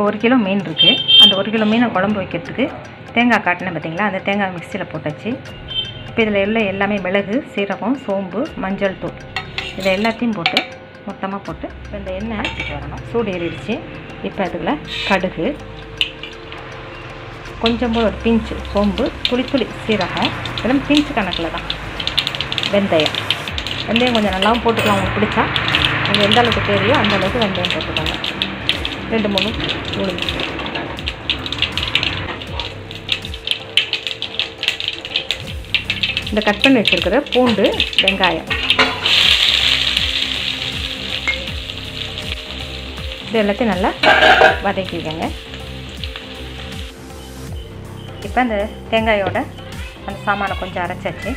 ஒரு கிலோ மீன் இருக்குது அந்த ஒரு கிலோ மீனை குழம்பு வைக்கிறதுக்கு தேங்காய் காட்டினேன் பார்த்தீங்களா அந்த தேங்காய் மிக்சியில் போட்டாச்சு இப்போ இதில் உள்ள எல்லாமே மிளகு சீரகம் சோம்பு மஞ்சள் தூள் இதை எல்லாத்தையும் போட்டு மொத்தமாக போட்டு இப்போ இந்த எண்ணெய் ஊத்திட்டு வரணும் சூடு ஏறிடுச்சு இப்போ அதில் கடுகு கொஞ்சம் போல் ஒரு பிஞ்சு சோம்பு துளி துளி சீரகம் இதெல்லாம் பிஞ்சு கணக்கில் தான் வெந்தயம் வெந்தயம் கொஞ்சம் நல்லாவும் போட்டுக்கலாம் உங்களுக்கு பிடிச்சா உங்களுக்கு எந்த அளவுக்கு தேவையோ அந்த அளவுக்கு வெந்தயம் போட்டுக்கோங்க ரெண்டு மூணு உளுந்து இந்த கட் பண்ணி வச்சுருக்கிற பூண்டு வெங்காயம் இது எல்லாத்தையும் நல்லா வதக்கிக்கோங்க இப்போ அந்த தேங்காயோட அந்த சாமானை கொஞ்சம் அரைச்சாச்சு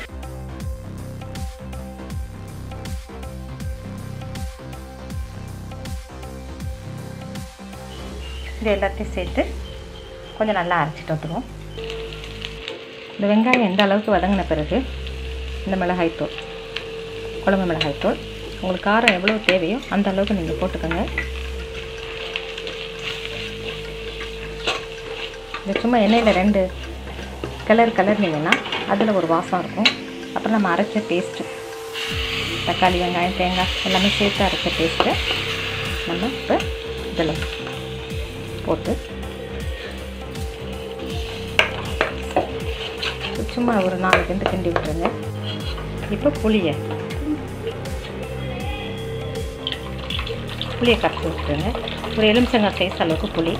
இது எல்லாத்தையும் சேர்த்து கொஞ்சம் நல்லா அரைச்சிட்டு வந்துடுவோம் இந்த வெங்காயம் எந்த அளவுக்கு வதங்கின பிறகு இந்த மிளகாய்த்தூள் குழம்பு மிளகாய்த்தூள் உங்களுக்கு காரம் எவ்வளோ தேவையோ அந்த அளவுக்கு நீங்கள் போட்டுக்கோங்க இது சும்மா எண்ணெயில் ரெண்டு கலர் கலர்னிங்கன்னா அதில் ஒரு வாசம் இருக்கும் அப்புறம் நம்ம அரைச்ச டேஸ்ட்டு தக்காளி வெங்காயம் தேங்காய் எல்லாமே சேர்த்து அரைச்ச டேஸ்ட்டு நம்ம இப்போ இதில் போட்டு சும்மா ஒரு நாலு கிண்டு கிண்டி விட்டுருங்க இப்போ புளியை புளியை கரைச்சி விட்டுருங்க ஒரு எலுமிச்சங்காய் சைஸ் அளவுக்கு புளி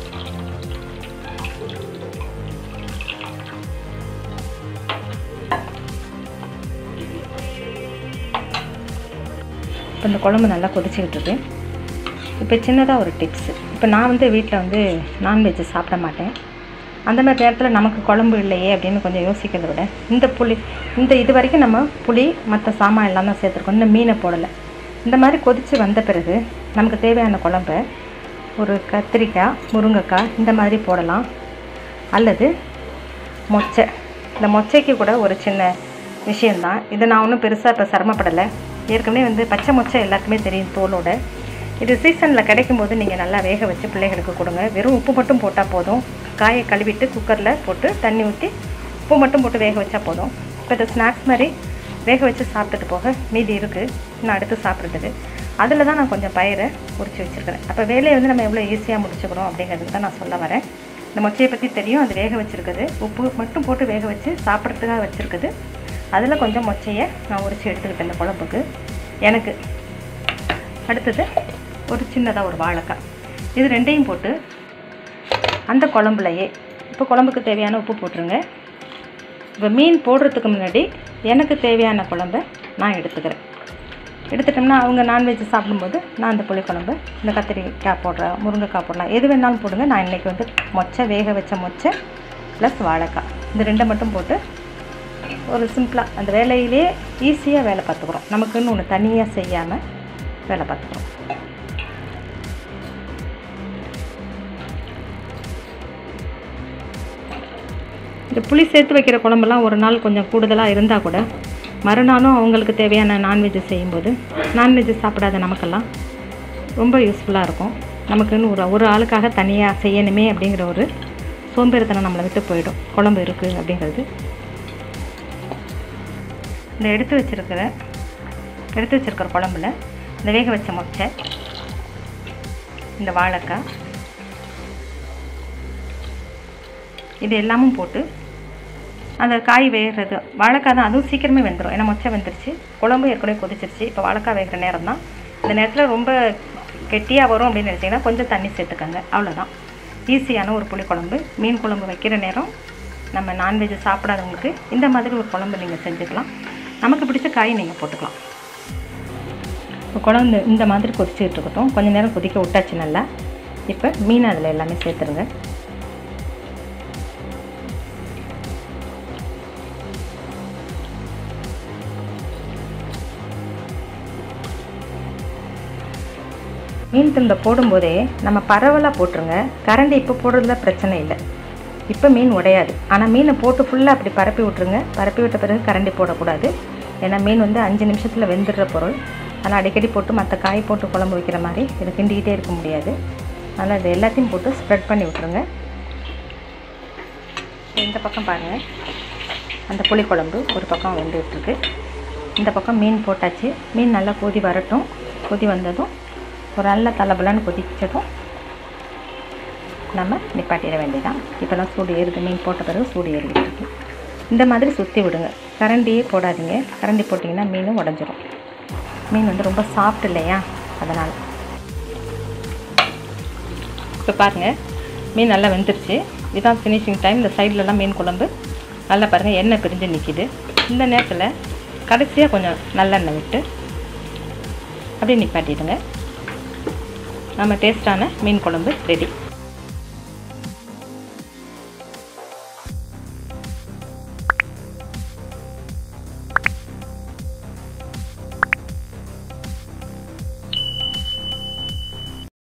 இப்போ இந்த குழம்பு நல்லா கொதிச்சுக்கிட்டு இருக்கு இப்போ சின்னதாக ஒரு டிப்ஸு இப்போ நான் வந்து வீட்டில் வந்து நான்வெஜ் சாப்பிட மாட்டேன் அந்த மாதிரி நேரத்தில் நமக்கு குழம்பு இல்லையே அப்படின்னு கொஞ்சம் யோசிக்கிறத விட இந்த புளி இந்த இது வரைக்கும் நம்ம புளி மற்ற சாமான் எல்லாம் தான் சேர்த்துருக்கோம் இந்த மீனை போடலை இந்த மாதிரி கொதித்து வந்த பிறகு நமக்கு தேவையான குழம்ப ஒரு கத்திரிக்காய் முருங்கைக்காய் இந்த மாதிரி போடலாம் அல்லது மொச்சை இந்த மொச்சைக்கு கூட ஒரு சின்ன விஷயந்தான் இது நான் ஒன்றும் பெருசாக இப்போ சிரமப்படலை ஏற்கனவே வந்து பச்சை மொச்சை எல்லாருக்குமே தெரியும் தோலோட இது சீசனில் கிடைக்கும் போது நீங்கள் நல்லா வேக வச்சு பிள்ளைகளுக்கு கொடுங்க வெறும் உப்பு மட்டும் போட்டால் போதும் காயை கழுவிட்டு குக்கரில் போட்டு தண்ணி ஊற்றி உப்பு மட்டும் போட்டு வேக வச்சா போதும் இப்போ இது ஸ்நாக்ஸ் மாதிரி வேக வச்சு சாப்பிட்டுட்டு போக மீதி இருக்குது நான் அடுத்து சாப்பிட்றதுக்கு அதில் தான் நான் கொஞ்சம் பயிரை உரிச்சு வச்சுருக்கிறேன் அப்போ வேலையை வந்து நம்ம எவ்வளோ ஈஸியாக முடிச்சுக்கிறோம் அப்படிங்கிறதுக்கு தான் நான் சொல்ல வரேன் இந்த மொச்சையை பற்றி தெரியும் அது வேக வச்சுருக்குது உப்பு மட்டும் போட்டு வேக வச்சு சாப்பிட்றதுக்காக வச்சுருக்குது அதில் கொஞ்சம் மொச்சையை நான் உரிச்சு எடுத்துக்கிட்டேன் இந்த குழம்புக்கு எனக்கு அடுத்தது ஒரு சின்னதாக ஒரு வாழைக்காய் இது ரெண்டையும் போட்டு அந்த குழம்புலையே இப்போ குழம்புக்கு தேவையான உப்பு போட்டுருங்க இப்போ மீன் போடுறதுக்கு முன்னாடி எனக்கு தேவையான குழம்ப நான் எடுத்துக்கிறேன் எடுத்துட்டோம்னா அவங்க நான்வெஜ் சாப்பிடும்போது நான் அந்த புளிக்குழம்பு இந்த கத்திரிக்காய் போடுறேன் முருங்கைக்காய் போடலாம் எது வேணாலும் போடுங்க நான் இன்றைக்கி வந்து மொச்சை வேக வச்ச மொச்சை ப்ளஸ் வாழைக்காய் இந்த ரெண்டை மட்டும் போட்டு ஒரு சிம்பிளாக அந்த வேலையிலே ஈஸியாக வேலை பார்த்துக்குறோம் நமக்குன்னு ஒன்று தனியாக செய்யாமல் வேலை பார்த்துக்குறோம் இந்த புளி சேர்த்து வைக்கிற குழம்பெல்லாம் ஒரு நாள் கொஞ்சம் கூடுதலாக இருந்தால் கூட மறுநாளும் அவங்களுக்கு தேவையான நான்வெஜ் செய்யும்போது நான்வெஜ் சாப்பிடாத நமக்கெல்லாம் ரொம்ப யூஸ்ஃபுல்லாக இருக்கும் நமக்குன்னு ஒரு ஒரு ஆளுக்காக தனியாக செய்யணுமே அப்படிங்கிற ஒரு சோம்பேறித்தனம் நம்மளை விட்டு போயிடும் குழம்பு இருக்குது அப்படிங்கிறது இந்த எடுத்து வச்சிருக்கிற எடுத்து வச்சிருக்கிற குழம்புல இந்த வேக வச்ச மொச்சை இந்த வாழைக்காய் இது எல்லாமும் போட்டு அந்த காய் வேகிறது வாழைக்காய் தான் அதுவும் சீக்கிரமே வெந்துடும் ஏன்னா மொச்சை வெந்துருச்சு குழம்பு ஏற்கனவே கொதிச்சிருச்சு இப்போ வாழைக்காய் வேகிற நேரம் தான் இந்த நேரத்தில் ரொம்ப கெட்டியாக வரும் அப்படின்னு நினச்சிங்கன்னா கொஞ்சம் தண்ணி சேர்த்துக்கோங்க அவ்வளோதான் ஈஸியான ஒரு புளி குழம்பு மீன் குழம்பு வைக்கிற நேரம் நம்ம நான்வெஜ் சாப்பிடாதவங்களுக்கு இந்த மாதிரி ஒரு குழம்பு நீங்கள் செஞ்சுக்கலாம் நமக்கு பிடிச்ச காய் நீங்கள் போட்டுக்கலாம் இப்போ குழம்பு இந்த மாதிரி கொதிச்சுட்டு இருக்கட்டும் கொஞ்ச நேரம் கொதிக்க விட்டாச்சு நல்லா இப்போ மீன் அதில் எல்லாமே சேர்த்துருங்க மீன் துண்டை போடும்போதே நம்ம பரவலாக போட்டுருங்க கரண்டி இப்போ போடுறதுல பிரச்சனை இல்லை இப்போ மீன் உடையாது ஆனால் மீனை போட்டு ஃபுல்லாக அப்படி பரப்பி விட்ருங்க பரப்பி விட்ட பிறகு கரண்டி போடக்கூடாது ஏன்னா மீன் வந்து அஞ்சு நிமிஷத்தில் வெந்துடுற பொருள் ஆனால் அடிக்கடி போட்டு மற்ற காய் போட்டு குழம்பு வைக்கிற மாதிரி இதை கிண்டிக்கிட்டே இருக்க முடியாது நல்லா இது எல்லாத்தையும் போட்டு ஸ்ப்ரெட் பண்ணி விட்ருங்க இந்த பக்கம் பாருங்கள் அந்த புளிக்குழம்பு ஒரு பக்கம் வெந்துட்டுருக்கு இந்த பக்கம் மீன் போட்டாச்சு மீன் நல்லா கொதி வரட்டும் கொதி வந்ததும் ஒரு நல்ல தலைபலன்னு கொதிச்சதும் நம்ம நிப்பாட்டிட வேண்டியதான் இப்போலாம் சூடு ஏறுது மீன் போட்ட பிறகு சூடு ஏறிக்கிட்டு இருக்கு இந்த மாதிரி சுற்றி விடுங்க கரண்டியே போடாதீங்க கரண்டி போட்டிங்கன்னா மீன் உடஞ்சிரும் மீன் வந்து ரொம்ப சாஃப்ட் இல்லையா அதனால் இப்போ பாருங்கள் மீன் நல்லா வெந்துருச்சு இதுதான் ஃபினிஷிங் டைம் இந்த சைட்லலாம் மீன் குழம்பு நல்லா பாருங்கள் எண்ணெய் பிரிஞ்சு நிற்கிது இந்த நேரத்தில் கடைசியாக கொஞ்சம் நல்லெண்ணெய் விட்டு அப்படியே நிப்பாட்டிடுங்க நம்ம டேஸ்டான மீன் குழம்பு ரெடி